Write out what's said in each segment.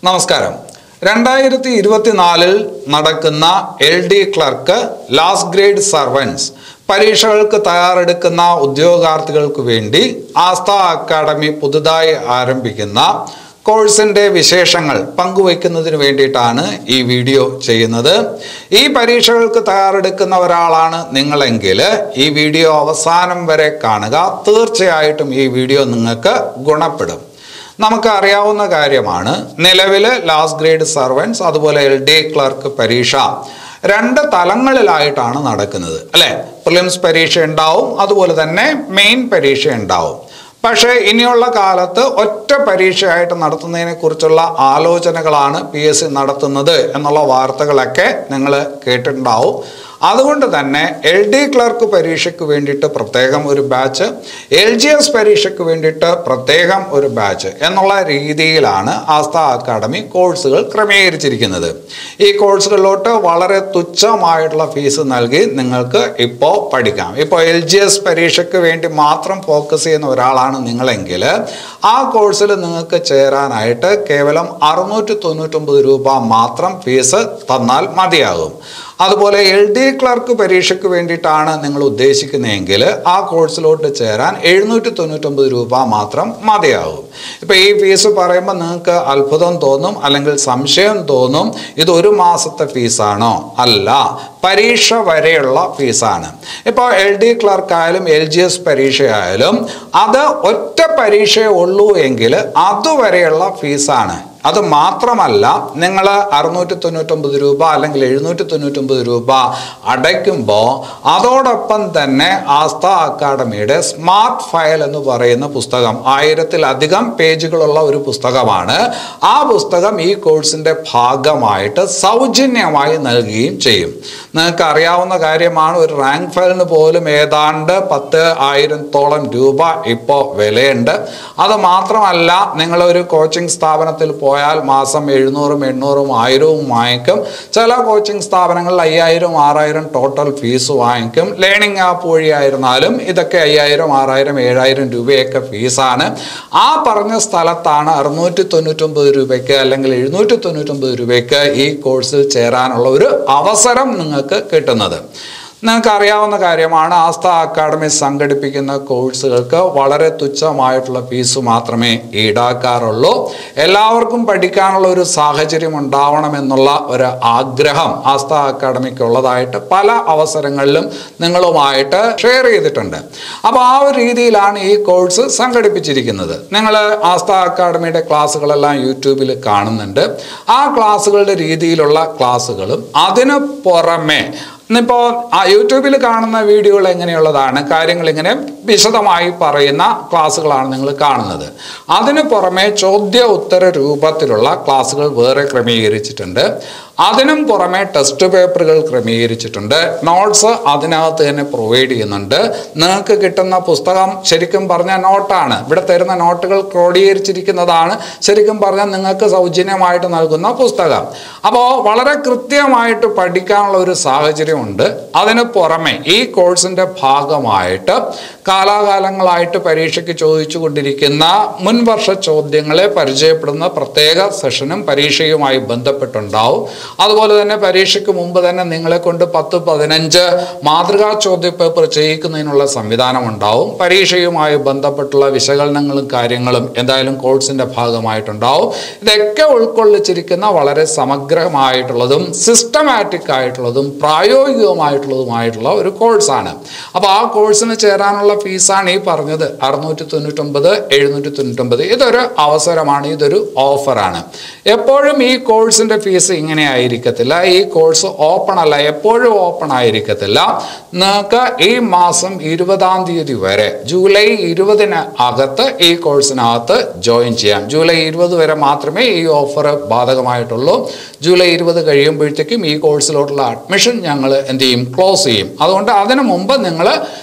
നമസ്കാരം രണ്ടായിരത്തി ഇരുപത്തിനാലിൽ നടക്കുന്ന L D clerk last grade servants പരീക്ഷകൾക്ക് തയ്യാറെടുക്കുന്ന ഉദ്യോഗാർത്ഥികൾക്ക് വേണ്ടി ആസ്ഥ അക്കാഡമി പുതുതായി ആരംഭിക്കുന്ന കോഴ്സിൻ്റെ വിശേഷങ്ങൾ പങ്കുവയ്ക്കുന്നതിന് വേണ്ടിയിട്ടാണ് ഈ വീഡിയോ ചെയ്യുന്നത് ഈ പരീക്ഷകൾക്ക് തയ്യാറെടുക്കുന്ന ഒരാളാണ് നിങ്ങളെങ്കിൽ ഈ വീഡിയോ അവസാനം വരെ കാണുക തീർച്ചയായിട്ടും ഈ വീഡിയോ നിങ്ങൾക്ക് ഗുണപ്പെടും നമുക്ക് അറിയാവുന്ന കാര്യമാണ് നിലവിൽ ലാസ്റ്റ് ഗ്രേഡ് സർവൻസ് അതുപോലെ എൽ ഡി ക്ലർക്ക് പരീക്ഷ രണ്ട് തലങ്ങളിലായിട്ടാണ് നടക്കുന്നത് അല്ലെ പ്രിലിംസ് പരീക്ഷ ഉണ്ടാവും അതുപോലെ തന്നെ മെയിൻ പരീക്ഷ ഉണ്ടാവും പക്ഷേ ഇനിയുള്ള കാലത്ത് ഒറ്റ പരീക്ഷയായിട്ട് നടത്തുന്നതിനെ കുറിച്ചുള്ള ആലോചനകളാണ് പി എസ് സി നടത്തുന്നത് എന്നുള്ള വാർത്തകളൊക്കെ നിങ്ങൾ കേട്ടിട്ടുണ്ടാവും അതുകൊണ്ട് തന്നെ എൽ ഡി ക്ലർക്ക് പരീക്ഷയ്ക്ക് വേണ്ടിയിട്ട് പ്രത്യേകം ഒരു ബാച്ച് എൽ ജി എസ് പരീക്ഷയ്ക്ക് വേണ്ടിയിട്ട് പ്രത്യേകം ഒരു ബാച്ച് എന്നുള്ള രീതിയിലാണ് ആസ്ഥ അക്കാഡമി കോഴ്സുകൾ ക്രമീകരിച്ചിരിക്കുന്നത് ഈ കോഴ്സുകളിലോട്ട് വളരെ തുച്ഛമായിട്ടുള്ള ഫീസ് നൽകി നിങ്ങൾക്ക് ഇപ്പോൾ പഠിക്കാം ഇപ്പോൾ എൽ ജി എസ് പരീക്ഷയ്ക്ക് വേണ്ടി മാത്രം ഫോക്കസ് ചെയ്യുന്ന ഒരാളാണ് നിങ്ങളെങ്കിൽ ആ കോഴ്സിൽ നിങ്ങൾക്ക് ചേരാനായിട്ട് കേവലം അറുന്നൂറ്റി തൊണ്ണൂറ്റൊമ്പത് രൂപ മാത്രം ഫീസ് തന്നാൽ മതിയാകും അതുപോലെ എൽ ഡി ക്ലർക്ക് പരീക്ഷയ്ക്ക് വേണ്ടിയിട്ടാണ് നിങ്ങൾ ഉദ്ദേശിക്കുന്നതെങ്കിൽ ആ കോഴ്സിലോട്ട് ചേരാൻ എഴുന്നൂറ്റി തൊണ്ണൂറ്റൊമ്പത് രൂപ മാത്രം മതിയാകും ഇപ്പം ഈ ഫീസ് പറയുമ്പോൾ നിങ്ങൾക്ക് അത്ഭുതം തോന്നും അല്ലെങ്കിൽ സംശയം തോന്നും ഇത് ഒരു മാസത്തെ ഫീസാണോ അല്ല പരീക്ഷ വരെയുള്ള ഫീസാണ് ഇപ്പോൾ എൽ ഡി ക്ലർക്ക് ആയാലും എൽ ജി എസ് പരീക്ഷയായാലും അത് ഒറ്റ പരീക്ഷയേ ഉള്ളൂ എങ്കിൽ അതുവരെയുള്ള ഫീസാണ് അത് മാത്രമല്ല നിങ്ങൾ അറുന്നൂറ്റി തൊണ്ണൂറ്റൊമ്പത് രൂപ അല്ലെങ്കിൽ എഴുന്നൂറ്റി തൊണ്ണൂറ്റൊമ്പത് രൂപ അടയ്ക്കുമ്പോൾ അതോടൊപ്പം തന്നെ ആസ്ഥ അക്കാഡമിയുടെ സ്മാർട്ട് ഫയൽ എന്ന് പറയുന്ന പുസ്തകം ആയിരത്തിലധികം പേജുകളുള്ള ഒരു പുസ്തകമാണ് ആ പുസ്തകം ഈ കോഴ്സിൻ്റെ ഭാഗമായിട്ട് സൗജന്യമായി നൽകുകയും ചെയ്യും നിങ്ങൾക്ക് അറിയാവുന്ന കാര്യമാണ് ഒരു റാങ്ക് ഫയലിന് പോലും ഏതാണ്ട് പത്ത് ആയിരത്തോളം രൂപ ഇപ്പോൾ വിലയുണ്ട് അത് മാത്രമല്ല നിങ്ങളൊരു കോച്ചിങ് സ്ഥാപനത്തിൽ പോയാൽ മാസം എഴുന്നൂറും എണ്ണൂറും ആയിരവും വാങ്ങിക്കും ചില കോച്ചിങ് സ്ഥാപനങ്ങളിൽ അയ്യായിരം ആറായിരം ടോട്ടൽ ഫീസ് വാങ്ങിക്കും ലേണിംഗ് ആപ്പ് വഴിയായിരുന്നാലും ഇതൊക്കെ അയ്യായിരം ആറായിരം ഏഴായിരം രൂപയൊക്കെ ഫീസാണ് ആ പറഞ്ഞ സ്ഥലത്താണ് അറുന്നൂറ്റി തൊണ്ണൂറ്റൊമ്പത് രൂപയ്ക്ക് അല്ലെങ്കിൽ എഴുന്നൂറ്റി തൊണ്ണൂറ്റൊമ്പത് രൂപയ്ക്ക് ഈ കോഴ്സിൽ ചേരാനുള്ള ഒരു അവസരം നിങ്ങൾക്ക് കിട്ടുന്നത് നിങ്ങൾക്ക് അറിയാവുന്ന കാര്യമാണ് ആസ്ഥ അക്കാഡമി സംഘടിപ്പിക്കുന്ന കോഴ്സുകൾക്ക് വളരെ തുച്ഛമായിട്ടുള്ള ഫീസ് മാത്രമേ ഈടാക്കാറുള്ളൂ എല്ലാവർക്കും പഠിക്കാനുള്ള ഒരു സാഹചര്യം ഉണ്ടാവണമെന്നുള്ള ഒരു ആഗ്രഹം ആസ്ഥ അക്കാഡമിക്ക് ഉള്ളതായിട്ട് പല അവസരങ്ങളിലും നിങ്ങളുമായിട്ട് ഷെയർ ചെയ്തിട്ടുണ്ട് അപ്പോൾ ആ ഒരു രീതിയിലാണ് ഈ കോഴ്സ് സംഘടിപ്പിച്ചിരിക്കുന്നത് നിങ്ങൾ ആസ്ഥ അക്കാഡമിയുടെ ക്ലാസ്സുകളെല്ലാം യൂട്യൂബിൽ കാണുന്നുണ്ട് ആ ക്ലാസ്സുകളുടെ രീതിയിലുള്ള ക്ലാസ്സുകളും അതിന് പുറമെ ഇന്നിപ്പോൾ ആ യൂട്യൂബിൽ കാണുന്ന വീഡിയോകൾ എങ്ങനെയുള്ളതാണ് കാര്യങ്ങൾ ഇങ്ങനെ വിശദമായി പറയുന്ന ക്ലാസ്സുകളാണ് നിങ്ങൾ കാണുന്നത് അതിന് പുറമെ ചോദ്യ ഉത്തര രൂപത്തിലുള്ള ക്ലാസ്സുകൾ വേറെ ക്രമീകരിച്ചിട്ടുണ്ട് അതിനും പുറമെ ടെസ്റ്റ് പേപ്പറുകൾ ക്രമീകരിച്ചിട്ടുണ്ട് നോട്ട്സ് അതിനകത്ത് തന്നെ പ്രൊവൈഡ് ചെയ്യുന്നുണ്ട് നിങ്ങൾക്ക് കിട്ടുന്ന പുസ്തകം ശരിക്കും പറഞ്ഞ നോട്ടാണ് ഇവിടെ തരുന്ന നോട്ടുകൾ ക്രോഡീകരിച്ചിരിക്കുന്നതാണ് ശരിക്കും പറഞ്ഞാൽ നിങ്ങൾക്ക് സൗജന്യമായിട്ട് നൽകുന്ന പുസ്തകം അപ്പോൾ വളരെ കൃത്യമായിട്ട് പഠിക്കാനുള്ള ഒരു സാഹചര്യമുണ്ട് അതിന് പുറമെ ഈ കോഴ്സിൻ്റെ ഭാഗമായിട്ട് കാലാകാലങ്ങളായിട്ട് പരീക്ഷയ്ക്ക് ചോദിച്ചു കൊണ്ടിരിക്കുന്ന മുൻവർഷ ചോദ്യങ്ങളെ പരിചയപ്പെടുന്ന പ്രത്യേക സെഷനും പരീക്ഷയുമായി ബന്ധപ്പെട്ടുണ്ടാവും അതുപോലെ തന്നെ പരീക്ഷയ്ക്ക് മുമ്പ് തന്നെ നിങ്ങളെ കൊണ്ട് പത്ത് പതിനഞ്ച് മാതൃകാ ചോദ്യപേപ്പർ ചെയ്യിക്കുന്നതിനുള്ള സംവിധാനം ഉണ്ടാവും പരീക്ഷയുമായി ബന്ധപ്പെട്ടുള്ള വിശകലനങ്ങളും കാര്യങ്ങളും എന്തായാലും കോഴ്സിൻ്റെ ഭാഗമായിട്ടുണ്ടാവും ഇതൊക്കെ ഉൾക്കൊള്ളിച്ചിരിക്കുന്ന വളരെ സമഗ്രമായിട്ടുള്ളതും സിസ്റ്റമാറ്റിക് ആയിട്ടുള്ളതും പ്രായോഗികമായിട്ടുള്ളതുമായിട്ടുള്ള ഒരു കോഴ്സാണ് അപ്പോൾ ആ കോഴ്സിന് ചേരാനുള്ള ഫീസാണ് ഈ പറഞ്ഞത് അറുന്നൂറ്റി തൊണ്ണൂറ്റൊമ്പത് എഴുന്നൂറ്റി തൊണ്ണൂറ്റൊമ്പത് ഇതൊരു അവസരമാണ് ഇതൊരു ഓഫറാണ് എപ്പോഴും ഈ കോഴ്സിൻ്റെ ഫീസ് ഇങ്ങനെ ആയിരിക്കത്തില്ല ഈ കോഴ്സ് ഓപ്പൺ അല്ല എപ്പോഴും ഓപ്പൺ ആയിരിക്കത്തില്ല നിങ്ങൾക്ക് ഈ മാസം ഇരുപതാം തീയതി വരെ ജൂലൈ ഇരുപതിന് അകത്ത് ഈ കോഴ്സിനകത്ത് ജോയിൻ ചെയ്യാം ജൂലൈ ഇരുപത് വരെ മാത്രമേ ഈ ഓഫർ ബാധകമായിട്ടുള്ളൂ ജൂലൈ ഇരുപത് കഴിയുമ്പോഴത്തേക്കും ഈ കോഴ്സിലോട്ടുള്ള അഡ്മിഷൻ ഞങ്ങൾ എന്ത് ചെയ്യും ക്ലോസ് ചെയ്യും അതുകൊണ്ട് അതിനു മുമ്പ് നിങ്ങൾ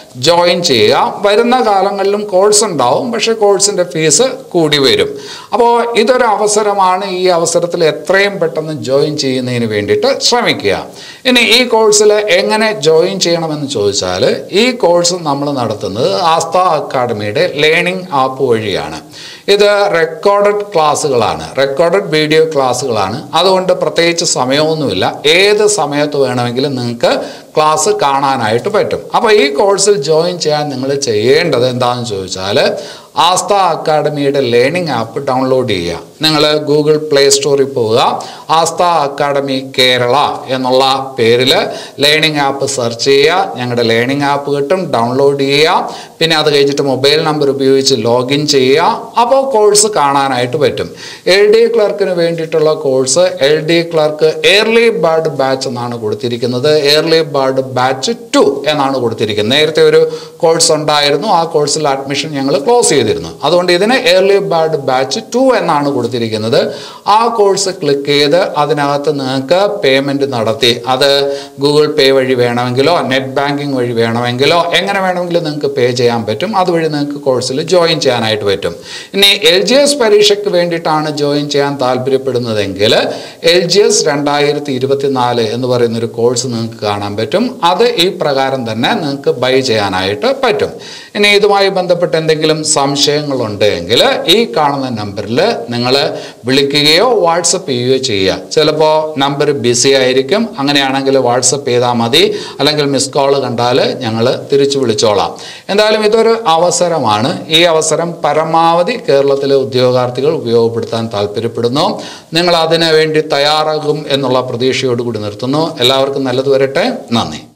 ജോയിൻ ചെയ്യുക വരുന്ന കാലങ്ങളിലും കോഴ്സ് ഉണ്ടാവും പക്ഷേ കോഴ്സിൻ്റെ ഫീസ് കൂടി വരും അപ്പോൾ ഇതൊരു അവസരമാണ് ഈ അവസരത്തിൽ എത്രയും പെട്ടെന്ന് ജോയിൻ ചെയ്യുന്നതിന് വേണ്ടിയിട്ട് ശ്രമിക്കുക ഇനി ഈ കോഴ്സിൽ എങ്ങനെ ജോയിൻ ചെയ്യണമെന്ന് ചോദിച്ചാൽ ഈ കോഴ്സ് നമ്മൾ നടത്തുന്നത് ആസ്ഥ അക്കാഡമിയുടെ ലേണിംഗ് ആപ്പ് വഴിയാണ് ഇത് റെക്കോർഡഡ് ക്ലാസ്സുകളാണ് റെക്കോർഡഡ് വീഡിയോ ക്ലാസ്സുകളാണ് അതുകൊണ്ട് പ്രത്യേകിച്ച് സമയമൊന്നുമില്ല ഏത് സമയത്ത് വേണമെങ്കിലും നിങ്ങൾക്ക് ക്ലാസ് കാണാനായിട്ട് പറ്റും അപ്പോൾ ഈ കോഴ്സിൽ ജോയിൻ ചെയ്യാൻ നിങ്ങൾ ചെയ്യേണ്ടത് എന്താണെന്ന് ചോദിച്ചാൽ ആസ്ഥ അക്കാഡമിയുടെ ലേണിംഗ് ആപ്പ് ഡൗൺലോഡ് ചെയ്യുക നിങ്ങൾ ഗൂഗിൾ പ്ലേ സ്റ്റോറിൽ പോവുക ആസ്ഥ അക്കാഡമി കേരള എന്നുള്ള പേരിൽ ലേണിംഗ് ആപ്പ് സെർച്ച് ചെയ്യുക ഞങ്ങളുടെ ലേണിംഗ് ആപ്പ് കിട്ടും ഡൗൺലോഡ് ചെയ്യുക പിന്നെ അത് കഴിഞ്ഞിട്ട് മൊബൈൽ നമ്പർ ഉപയോഗിച്ച് ലോഗിൻ ചെയ്യുക അപ്പോൾ കോഴ്സ് കാണാനായിട്ട് പറ്റും എൽ ഡി ക്ലർക്കിന് വേണ്ടിയിട്ടുള്ള course L D clerk early bird batch എന്നാണ് കൊടുത്തിരിക്കുന്നത് എയർലി ബേർഡ് ബാച്ച് ടു എന്നാണ് കൊടുത്തിരിക്കുന്നത് നേരത്തെ ഒരു കോഴ്സ് ഉണ്ടായിരുന്നു ആ കോഴ്സിൽ അഡ്മിഷൻ ഞങ്ങൾ ക്ലോസ് ചെയ്തിരുന്നു അതുകൊണ്ട് ഇതിന് എയർലി ബേർഡ് ബാച്ച് ടു എന്നാണ് കൊടുത്തിരിക്കുന്നത് ആ കോഴ്സ് ക്ലിക്ക് ചെയ്ത് അതിനകത്ത് നിങ്ങൾക്ക് പേയ്മെൻറ്റ് നടത്തി അത് ഗൂഗിൾ പേ വഴി വേണമെങ്കിലോ നെറ്റ് ബാങ്കിങ് വഴി വേണമെങ്കിലോ എങ്ങനെ വേണമെങ്കിലും നിങ്ങൾക്ക് പേ ചെയ്യാൻ പറ്റും അതുവഴി നിങ്ങൾക്ക് കോഴ്സിൽ ജോയിൻ ചെയ്യാനായിട്ട് പറ്റും ഇനി എൽ ജി എസ് പരീക്ഷയ്ക്ക് വേണ്ടിയിട്ടാണ് ജോയിൻ ചെയ്യാൻ താല്പര്യപ്പെടുന്നതെങ്കിൽ എൽ ജി എസ് രണ്ടായിരത്തി ഇരുപത്തിനാല് എന്ന് പറയുന്ന ഒരു കോഴ്സ് നിങ്ങൾക്ക് കാണാൻ പറ്റും അത് ഈ പ്രകാരം തന്നെ നിങ്ങൾക്ക് ബൈ ചെയ്യാനായിട്ട് പറ്റും ഇനി ഇതുമായി ബന്ധപ്പെട്ട് എന്തെങ്കിലും സംശയങ്ങളുണ്ടെങ്കിൽ ഈ കാണുന്ന നമ്പറിൽ നിങ്ങൾ വിളിക്കുകയോ വാട്സപ്പ് ചെയ്യുകയോ ചെയ്യുക ചിലപ്പോൾ നമ്പർ ബിസി ആയിരിക്കും അങ്ങനെയാണെങ്കിൽ വാട്സപ്പ് ചെയ്താൽ മതി അല്ലെങ്കിൽ മിസ് കോൾ കണ്ടാൽ ഞങ്ങൾ തിരിച്ചു വിളിച്ചോളാം എന്തായാലും ഇതൊരു അവസരമാണ് ഈ അവസരം പരമാവധി കേരളത്തിലെ ഉദ്യോഗാർത്ഥികൾ ഉപയോഗപ്പെടുത്താൻ താല്പര്യപ്പെടുന്നു നിങ്ങൾ അതിനു വേണ്ടി തയ്യാറാകും എന്നുള്ള പ്രതീക്ഷയോടുകൂടി നിർത്തുന്നു എല്ലാവർക്കും നല്ലത് വരട്ടെ നന്ദി